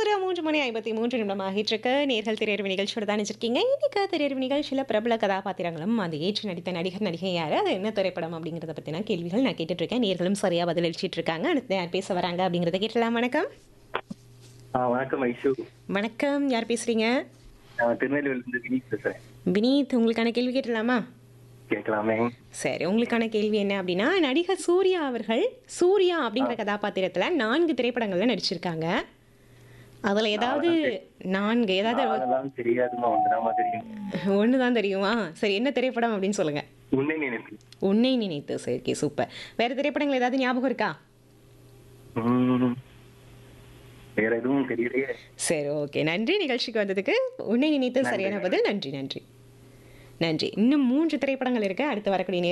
சரியா மூன்று மணி ஐம்பத்தி மூன்று நிமிடம் ஆகிட்டு இருக்கு நேர்கள் திரையரவு நிகழ்ச்சியோட தான் நினைச்சிருக்கீங்க இன்னைக்கு திரையரவு நிகழ்ச்சியில் பிரபல கதாபாத்திரங்களும் அந்த ஏற்று நடித்த நடிகர் நடிகை யார் அது என்ன திரைப்படம் அப்படிங்கிறத பற்றின கேள்விகள் நான் கேட்டுட்டு இருக்கேன் நேர்களும் சரியா பதில் அளிச்சிட்டு இருக்காங்க அடுத்து யார் பேச வராங்க அப்படிங்கிறத கேட்டலாம் வணக்கம் ஆ வணக்கம் ஐஷு வணக்கம் யார் பேசுறீங்க நான் திருநெல்வேலியிலிருந்து வினீத் பேசுறேன் வினீத் உங்களுக்கான கேள்வி கேட்டலாமா கேட்கலாமே சரி உங்களுக்கான கேள்வி என்ன அப்படின்னா நடிகர் சூர்யா அவர்கள் சூர்யா அப்படிங்கிற கதாபாத்திரத்துல நான்கு திரைப்படங்கள்ல நடிச்சிருக்காங்க அதுல ஏதாவது நான்கு ஏதாவது அதெல்லாம் தெரியாதுமா ஒன்றுதாமா தெரியும் ஒன்று தான் தெரியுமா சரி என்ன திரைப்படம் அப்படின்னு சொல்லுங்க உன்னை நினைப்பு உன்னை நினைத்து சரி ஓகே சூப்பர் வேற திரைப்படங்கள் ஏதாவது ஞாபகம் இருக்கா உம், வேற எதுவும் தெரியலையே சரி ஓகே நன்றி நிகழ்ச்சிக்கு வந்ததுக்கு உன்னை நினைத்து சரியான பதில் நன்றி நன்றி நன்றி இன்னும் மூன்று திரைப்படங்கள் இருக்கு அடுத்து வரக்கூடிய நேரம்